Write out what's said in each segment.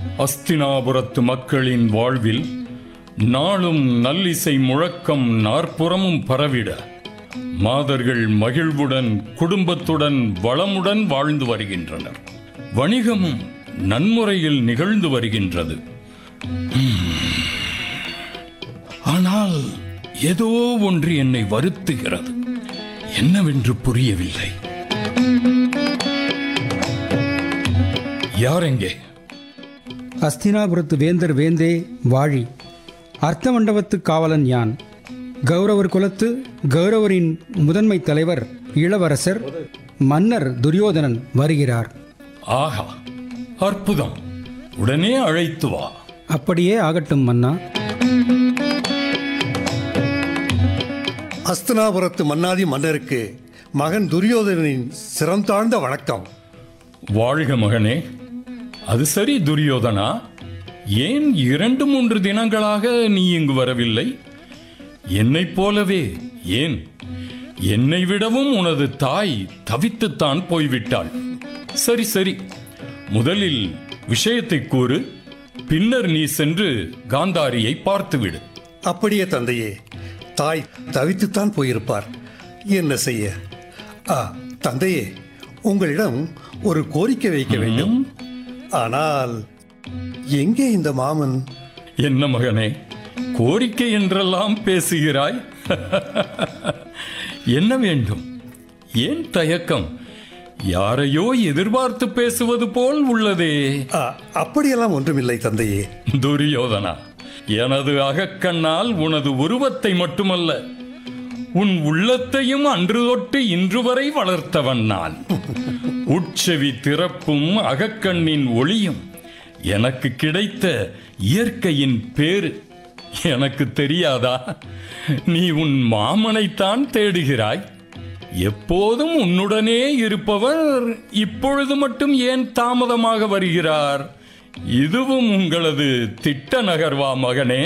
அஸ்தினாபுரத்து மக்களின் வாழ்வில் நாளும் நல்லிசை முழக்கம் நாற்புறமும் பரவிட மாதர்கள் மகிழ்வுடன் குடும்பத்துடன் வளமுடன் வாழ்ந்து வருகின்றனர் வணிகமும் நன்முறையில் நிகழ்ந்து வருகின்றது உம். ஆனால் ஏதோ ஒன்று என்னை வருத்துகிறது என்னவென்று புரியவில்லை யாரெங்கே அஸ்தினாபுரத்து வேந்தர் வேந்தே வாழி அர்த்த மண்டபத்து காவலன் யான் கௌரவர் குலத்து கௌரவரின் முதன்மை தலைவர் இளவரசர் மன்னர் துரியோதனன் வருகிறார் ஆஹா அற்புதம் உடனே அழைத்து வா அப்படியே ஆகட்டும் மன்னா அஸ்தனாபுரத்து மன்னாதி மன்னருக்கு மகன் துரியோதனனின் சிரம் தாழ்ந்த வணக்கம் வாழ்க மகனே அது சரி துரியோதனா ஏன் இரண்டு மூன்று தினங்களாக நீ இங்கு வரவில்லை என்னைப் போலவே ஏன் என்னை விடவும் உனது தாய் தவித்துத்தான் போய்விட்டாள் சரி சரி முதலில் விஷயத்தை கூறு பின்னர் நீ சென்று காந்தாரியை பார்த்துவிடு அப்படியே தந்தையே தாய் தவித்துத்தான் போயிருப்பார் என்ன செய்ய ஆ தந்தையே உங்களிடம் ஒரு கோரிக்கை வைக்க வேண்டும் ஆனால் எங்கே இந்த மாமன் என்ன மகனே கோரிக்கை என்றெல்லாம் பேசுகிறாய் என்ன வேண்டும் ஏன் தயக்கம் யாரையோ எதிர்பார்த்து பேசுவது போல் உள்ளதே ஆ, அப்படியெல்லாம் ஒன்றுமில்லை தந்தையே துரியோதனா எனது அகக்கண்ணால் உனது உருவத்தை மட்டுமல்ல உன் உள்ளத்தையும் அன்று தொட்டு இன்று வரை வளர்த்தவன் நான் உட்செவி திறப்பும் அகக்கண்ணின் ஒளியும் எனக்கு கிடைத்த இயற்கையின் பேரு எனக்கு தெரியாதா நீ உன் மாமனைத்தான் தேடுகிறாய் எப்போதும் உன்னுடனே இருப்பவர் இப்பொழுது மட்டும் ஏன் தாமதமாக வருகிறார் இதுவும் உங்களது திட்ட நகர்வா மகனே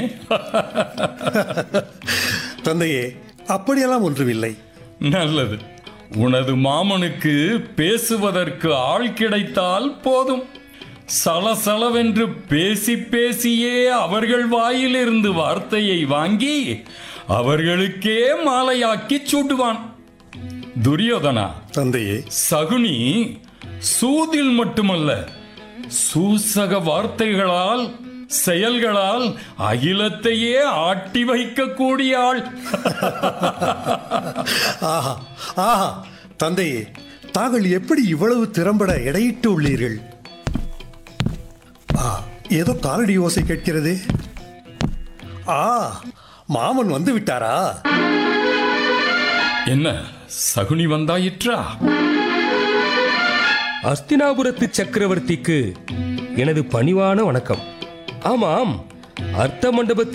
தந்தையே அப்படியெல்லாம் ஒன்றுமில்லை நல்லது உனது மாமனுக்கு பேசுவதற்கு ஆள் கிடைத்தால் போதும் சலசலவென்று பேசி பேசியே அவர்கள் வாயிலிருந்து வார்த்தையை வாங்கி அவர்களுக்கே மாலையாக்கி சூட்டுவான் துரியோதனா தந்தையே சகுனி சூதில் மட்டுமல்ல சூசக வார்த்தைகளால் செயல்களால் அகிலத்தையே ஆட்டி வைக்கக்கூடிய ஆள் ஆஹா ஆஹா தந்தையே தாங்கள் எப்படி இவ்வளவு திறம்பட எடையிட்டு உள்ளீர்கள் ஆ ஏதோ காலடி ஓசை கேட்கிறது ஆ மாமன் வந்து விட்டாரா என்ன சகுனி வந்தாயிற்றா அஸ்தினாபுரத்து சக்கரவர்த்திக்கு எனது பணிவான வணக்கம் ஆமாம் அர்த்த மண்டபத்தில்